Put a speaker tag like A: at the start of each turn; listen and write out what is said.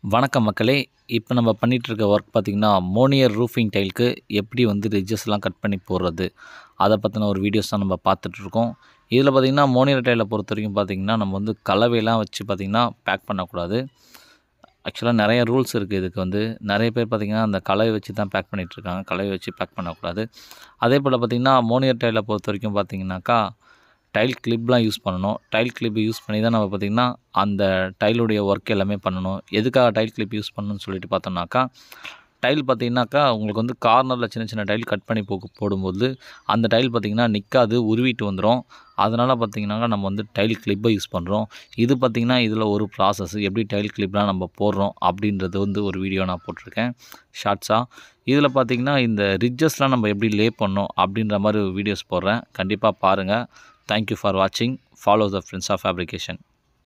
A: வணக்கம் மக்களே இப்போ நம்ம பண்ணிட்டு இருக்க ஒர்க் பார்த்திங்கன்னா மோனியர் ரூஃபிங் டைலுக்கு எப்படி வந்து ரிட்ஜஸ்லாம் கட் பண்ணி போடுறது அதை பற்றின ஒரு வீடியோஸ் தான் நம்ம பார்த்துட்ருக்கோம் இதில் பார்த்திங்கன்னா மோனியர் டைலை பொறுத்த வரைக்கும் பார்த்திங்கன்னா நம்ம வந்து கலவையெல்லாம் வச்சு பார்த்திங்கன்னா பேக் பண்ணக்கூடாது ஆக்சுவலாக நிறைய ரூல்ஸ் இருக்குது இதுக்கு வந்து நிறைய பேர் பார்த்திங்கன்னா அந்த கலவை வச்சு தான் பேக் பண்ணிகிட்ருக்காங்க கலவை வச்சு பேக் பண்ணக்கூடாது அதே போல் பார்த்திங்கன்னா மோனியர் டைலை பொறுத்த வரைக்கும் பார்த்திங்கனாக்கா டைல் கிளிப்லாம் யூஸ் பண்ணணும் டைல் கிளிப் யூஸ் பண்ணி தான் நம்ம பார்த்திங்கன்னா அந்த டைலுடைய ஒர்க் எல்லாமே பண்ணணும் எதுக்காக டைல் கிளிப் யூஸ் பண்ணணும்னு சொல்லிட்டு பார்த்தோம்னாக்கா டைல் பார்த்திங்கனாக்கா உங்களுக்கு வந்து கார்னரில் சின்ன சின்ன டைல் கட் பண்ணி போ போடும்போது அந்த டைல் பார்த்திங்கன்னா நிற்காது உருவிட்டு வந்துடும் அதனால் பார்த்திங்கனாக்கா நம்ம வந்து டைல் கிளிப்பை யூஸ் பண்ணுறோம் இது பார்த்திங்கன்னா இதில் ஒரு ப்ராசஸ் எப்படி டைல் கிளிப்லாம் நம்ம போடுறோம் அப்படின்றது வந்து ஒரு வீடியோ நான் போட்டிருக்கேன் ஷார்ட்ஸாக இதில் பார்த்திங்கன்னா இந்த ரிட்ஜஸ்லாம் நம்ம எப்படி லே பண்ணோம் அப்படின்ற மாதிரி வீடியோஸ் போடுறேன் கண்டிப்பாக பாருங்கள் தேங்க்யூ ஃபார் வாட்சிங் follow the friends of fabrication